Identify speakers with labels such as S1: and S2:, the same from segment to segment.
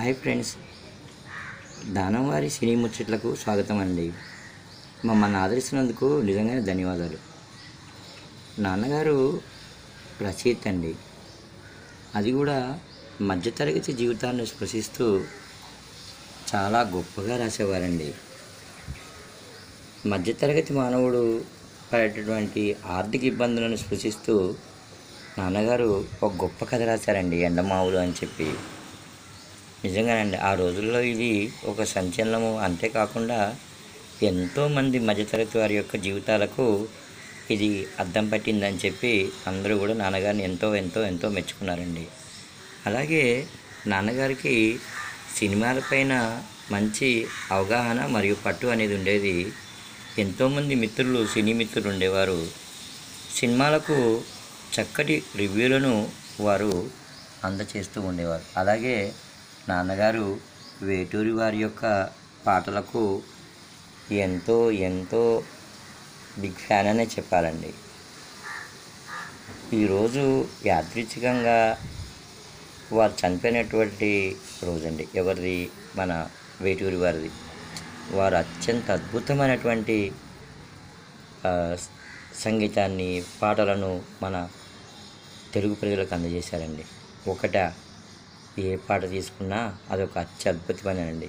S1: hi friends దానంవారి సినీ ముచ్చట్లకు స్వాగతం అండి మమ్మల్ని ఆదరిస్తున్నందుకు నిజంగానే ధన్యవాదాలు నాన్నగారు రచయిత అండి అది కూడా మధ్యతరగతి జీవితాన్ని స్పృశిస్తూ చాలా గొప్పగా రాసేవారండి మధ్యతరగతి మానవుడు పడేటటువంటి ఆర్థిక ఇబ్బందులను స్పృశిస్తూ నాన్నగారు ఒక గొప్ప కథ రాశారండి ఎండమావులు అని చెప్పి నిజంగానండి ఆ రోజుల్లో ఇది ఒక సంచలనము అంతేకాకుండా ఎంతోమంది మధ్యతరగతి వారి యొక్క జీవితాలకు ఇది అద్దం పట్టిందని చెప్పి అందరూ కూడా నాన్నగారిని ఎంతో ఎంతో ఎంతో మెచ్చుకున్నారండి అలాగే నాన్నగారికి సినిమాలపైన మంచి అవగాహన మరియు పట్టు అనేది ఉండేది ఎంతోమంది మిత్రులు సినీ మిత్రులు ఉండేవారు సినిమాలకు చక్కటి రివ్యూలను వారు అందచేస్తూ ఉండేవారు అలాగే నాన్నగారు వేటూరి వారి యొక్క పాటలకు ఎంతో ఎంతో బిగ్ ఫ్యాన్ అనే చెప్పాలండి ఈరోజు యాదృచ్ఛికంగా వారు చనిపోయినటువంటి రోజండి ఎవరిది మన వేటూరి వారిది వారు అత్యంత అద్భుతమైనటువంటి ఆ, సంగీతాన్ని పాటలను మన తెలుగు ప్రజలకు అందజేశారండి ఒకట ఏ పాట తీసుకున్నా అదొక అత్యద్భుతమైనండి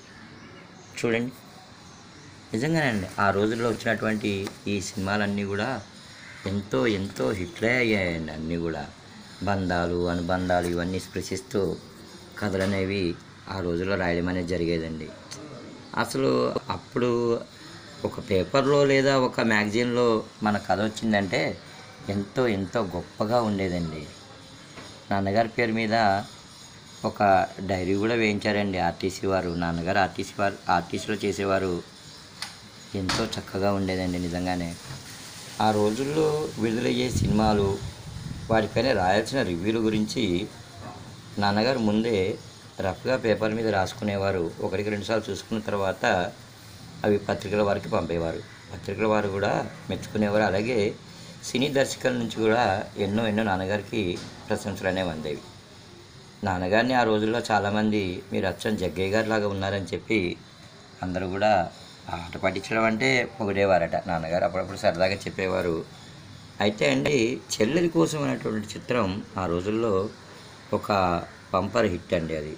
S1: చూడండి నిజంగానండి ఆ రోజుల్లో వచ్చినటువంటి ఈ సినిమాలన్నీ కూడా ఎంతో ఎంతో హిట్లే అయ్యాయండి అన్నీ కూడా బంధాలు అనుబంధాలు ఇవన్నీ స్పృశిస్తూ కథలు అనేవి ఆ రోజుల్లో రాయడం అనేది జరిగేదండి అసలు అప్పుడు ఒక పేపర్లో లేదా ఒక మ్యాగజైన్లో మన కథ వచ్చిందంటే ఎంతో ఎంతో గొప్పగా ఉండేదండి నాన్నగారి పేరు మీద ఒక డైరీ కూడా వేయించారండి ఆర్టీసీ వారు నాన్నగారు ఆర్టీసీ వారు ఆర్టీసీలో చేసేవారు ఎంతో చక్కగా ఉండేదండి నిజంగానే ఆ రోజుల్లో విడుదలయ్యే సినిమాలు వాటిపైన రాయాల్సిన రివ్యూల గురించి నాన్నగారు ముందే రఫ్గా పేపర్ మీద రాసుకునేవారు ఒకటికి రెండుసార్లు చూసుకున్న తర్వాత అవి పత్రికల వారికి పంపేవారు పత్రికల వారు కూడా మెచ్చుకునేవారు అలాగే సినీ దర్శకుల నుంచి కూడా ఎన్నో ఎన్నో నాన్నగారికి ప్రశంసలు అనేవి అందేవి నాన్నగారిని ఆ రోజుల్లో చాలామంది మీరు అచ్చం జగ్గయ్య గారి లాగా ఉన్నారని చెప్పి అందరూ కూడా ఆట పట్టించడం అంటే పొగిడేవారట నాన్నగారు అప్పుడప్పుడు సరదాగా చెప్పేవారు అయితే అండి చెల్లెలి కోసం అనేటువంటి చిత్రం ఆ రోజుల్లో ఒక పంపర్ హిట్ అండి అది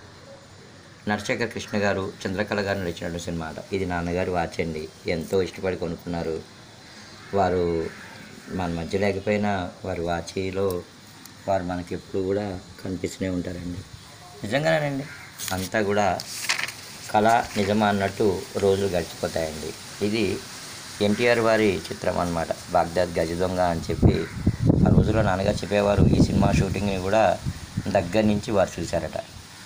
S1: నరశేఖర్ కృష్ణ గారు చంద్రకళ గారు నడిచినటువంటి సినిమా అట ఇది నాన్నగారు వాచ్ అండి ఎంతో ఇష్టపడి కొనుక్కున్నారు వారు మన మధ్య లేకపోయినా వారి వాచీలో వారు మనకి ఎప్పుడు కూడా కనిపిస్తూనే ఉంటారండి నిజంగానేనండి అంతా కూడా కళ నిజమా అన్నట్టు రోజులు గడిచిపోతాయండి ఇది ఎన్టీఆర్ వారి చిత్రం అన్నమాట బాగ్దాద్ గజ దొంగ అని చెప్పి ఆ రోజుల్లో నాన్నగారు చెప్పేవారు ఈ సినిమా షూటింగ్ని కూడా దగ్గర నుంచి వారు చూశారట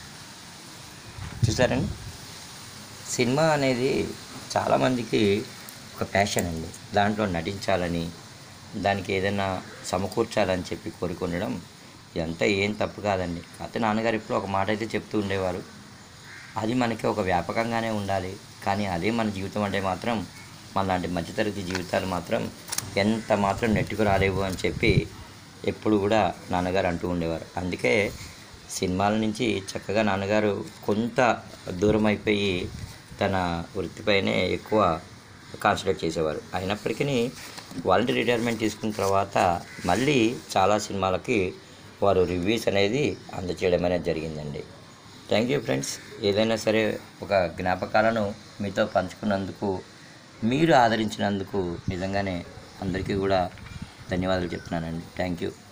S1: చూసారండి సినిమా అనేది చాలామందికి ఒక ప్యాషన్ అండి దాంట్లో నటించాలని దానికి ఏదైనా సమకూర్చాలని చెప్పి కోరుకుండడం ఇదంతా ఏం తప్పు కాదండి కాకపోతే నాన్నగారు ఇప్పుడు ఒక మాట అయితే చెప్తూ ఉండేవారు అది మనకి ఒక వ్యాపకంగానే ఉండాలి కానీ అదే మన జీవితం అంటే మాత్రం మనలాంటి మధ్యతరగతి జీవితాలు మాత్రం ఎంత మాత్రం నెట్టుకు రాలేవు అని చెప్పి ఎప్పుడు కూడా నాన్నగారు అంటూ ఉండేవారు అందుకే సినిమాల నుంచి చక్కగా నాన్నగారు కొంత దూరం అయిపోయి తన వృత్తిపైనే ఎక్కువ కాన్సన్ట్రేట్ చేసేవారు అయినప్పటికీ వాలంటీర్ రిటైర్మెంట్ తీసుకున్న తర్వాత మళ్ళీ చాలా సినిమాలకి వారు రివ్యూస్ అనేది అందచేయడం అనేది జరిగిందండి థ్యాంక్ యూ ఫ్రెండ్స్ ఏదైనా సరే ఒక జ్ఞాపకాలను మీతో పంచుకున్నందుకు మీరు ఆదరించినందుకు నిజంగానే అందరికీ కూడా ధన్యవాదాలు చెప్తున్నానండి థ్యాంక్ యూ